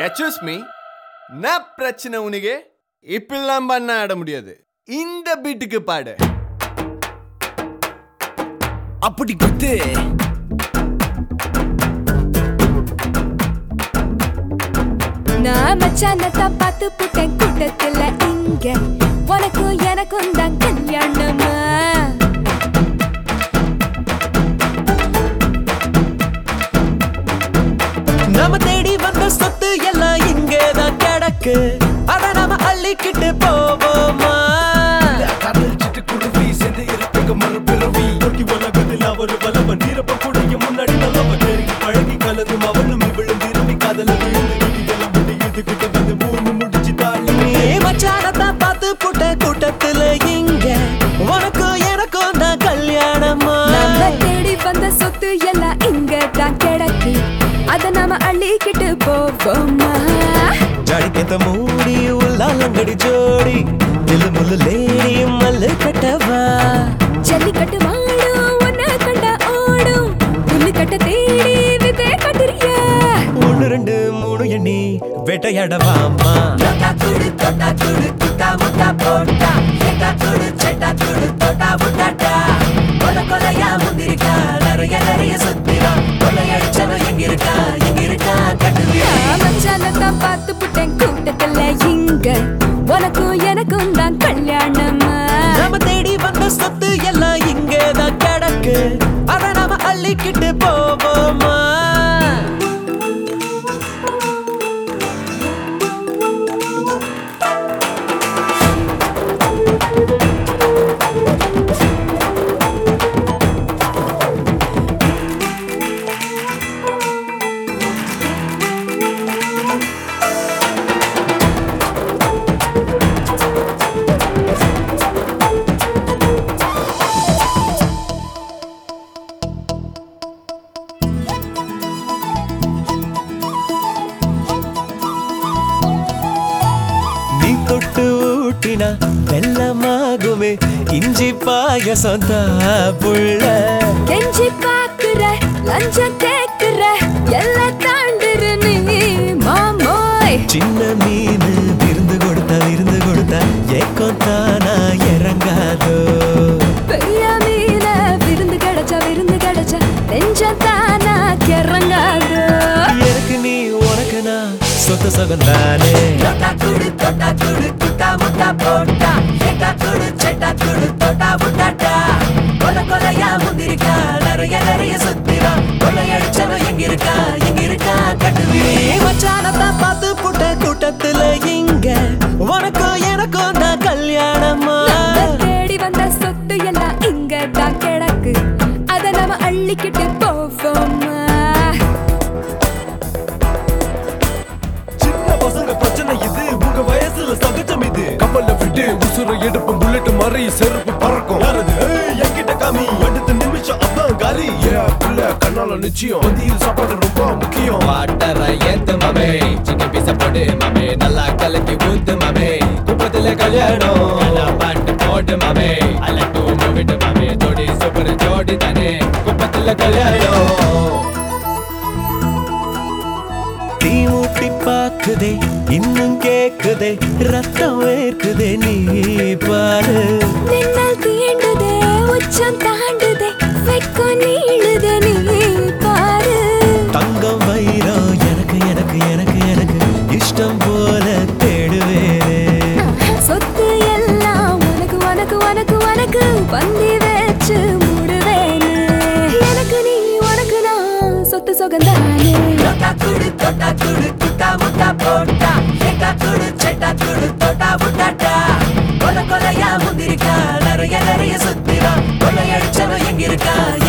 excuse me என்ன பிரச்சனை உனக்கு இப்பெல்லாம் பண்ண ஆட முடியாது இந்த பீட்டுக்கு பாடு அப்படி குத்து நான் மச்சானத்தா பார்த்து புட்டேன் கூட்டத்துல இங்க உனக்கும் எனக்கும் தான் கல்யாணமா நாம தேடி வந்த சொத்து எல்லாம் இங்கேதான் கிடக்கு அத நாம அள்ளிக்கிட்டு போவோமா கடல் சிட்டு குருவி சேர்ந்து இருப்பங்க மறுபிறவி தொட்டி உலகத்தில் அவர் வல்லவன் நீரப்ப கூடிய முன்னாடி நல்லவன் நெருங்கி பழகி கலந்தும் அவளும் இவளும் திரும்பி காதல விழுந்து விதிகளும் முடியுது கிட்ட வந்து மூணு முடிச்சு தாழி ஏ மச்சானத்தான் பார்த்து புட்ட கூட்டத்துல இங்க உனக்கும் எனக்கும் தான் கல்யாணமா நம்ம தேடி வந்த சொத்து எல்லாம் இங்க தான் கிடக்கு அத நாம அள்ளிக்கிட்டு போவோமா ஜடிக்கத்த மூடி உள்ளாலங்கடி ஜோடி தில்லு முள்ளு லேடி மல்லு கட்டவா ஜல்லிக்கட்டு மாடும் உன்னை கண்டா ஓடும் புல்லு கட்ட தேடி விதை கட்டுறியா ஒண்ணு ரெண்டு மூணு எண்ணி வேட்டையாடவாமா தொட்டா துடு தொட்டா துடு துட்டா முட்டா போட்டா கேட்டா துடு செட்டா துடு தொட்டா முட்டாட்டா கொல கொலையா முந்திரிக்கா நிறைய நிறைய சுத்திரா கொள்ளையடிச்சவன் எங்க இருக்கா எங்க இருக்கா கட்டுவியா மச்சானத்தான் பார்த்து புட்டேன் கூட்டத்துல இங்க உனக்கும் எனக்கும் தான் கல்யாணமா நாம தேடி வந்த சொத்து எல்லாம் இங்கேதான் கிடக்கு அத நாம அள்ளிக்கிட்டு போவோமா நீ தொட்டு ஊட்டினா வெள்ளமாகுமே இஞ்சி பாயசம் புள்ள கெஞ்சி பாக்குற லஞ்சம் கேக்குற எல்லாம் தாண்டுற நீ மாமோய் சின்ன மீன் விருந்து கொடுத்தா விருந்து கொடுத்தா ஏக்கம் தானா இறங்காதோ பெரிய மீன விருந்து கிடைச்சா விருந்து கிடைச்சா நெஞ்சம் தானா கிறங்காது எனக்கு நீ உனக்கு நான் சொத்த சுகந்தானே தொட்டா துடு தொட்டா துடு துட்டா முட்டா போட்டா கேட்டா துடு செட்டா துடு தொட்டா முட்டாட்டா கொல கொலையா முந்திரிக்கா நிறைய நிறைய சுத்திரா கொள்ளையடிச்சவன் எங்க இருக்கா எங்க இருக்கா கட்டுவியா மச்சானத்தான் பார்த்து புட்ட கூட்டத்துல இங்க உனக்கும் எனக்கும் தான் கல்யாணமா நம்ம தேடி வந்த சொத்து எல்லாம் இங்க தான் கிடக்கு அத நாம அள்ளிக்கிட்டு போவோமா சின்ன பசங்க பிரச்சனை இது உங்க வயசுல சகஜம் இது கப்பல்ல விட்டு உசுர எடுப்பும் புல்லட் மாதிரி செருப்பு பறக்கும் யாரது ஏய், என்கிட்ட காமி அடுத்த நிமிஷம் அதான் காலி ஏன் பிள்ளை கண்ணால நிச்சயம் மதியில் சாப்பாடு ரொம்ப முக்கியம் வாட்டர ஏத்து மாமே சிக்கன் பீஸ போடு மாமே நல்லா கலக்கி ஊத்து மாமே குப்பத்துல கல்யாணம் நல்லா பாட்டு போடு மாமே அலட்டு விட்டு மாமே ஜோடி சூப்பர் ஜோடி தானே குப்பத்துல கல்யாணம் தீ மூட்டி பாக்குதே இன்னும் கேக்குதே ரத்தம் வேர்க்குதே நீ பாரு மின்னல் தீண்டுதே உச்சம் தாண்டுதே வெக்கம் நீளுதே நீ பாரு தங்கம் வைரம் எனக்கு எனக்கு எனக்கு எனக்கு இஷ்டம் போல தேடுவேனே சொத்து எல்லாம் உனக்கு உனக்கு உனக்கு உனக்கு பந்தி வச்சு மூடுவேனு எனக்கு நீ உனக்கு நான் சொத்து சுகந்தானே தொட்டா துடு தொட்டா துடு துட்டா முட்டா போட்டா கேட்டா துடு செட்டா துடு தொட்டா முட்டாட்டா கொல கொலையா முந்திரிக்கா நிறைய நிறைய சுத்திரா கொள்ளையடிச்சவன் எங்க இருக்கா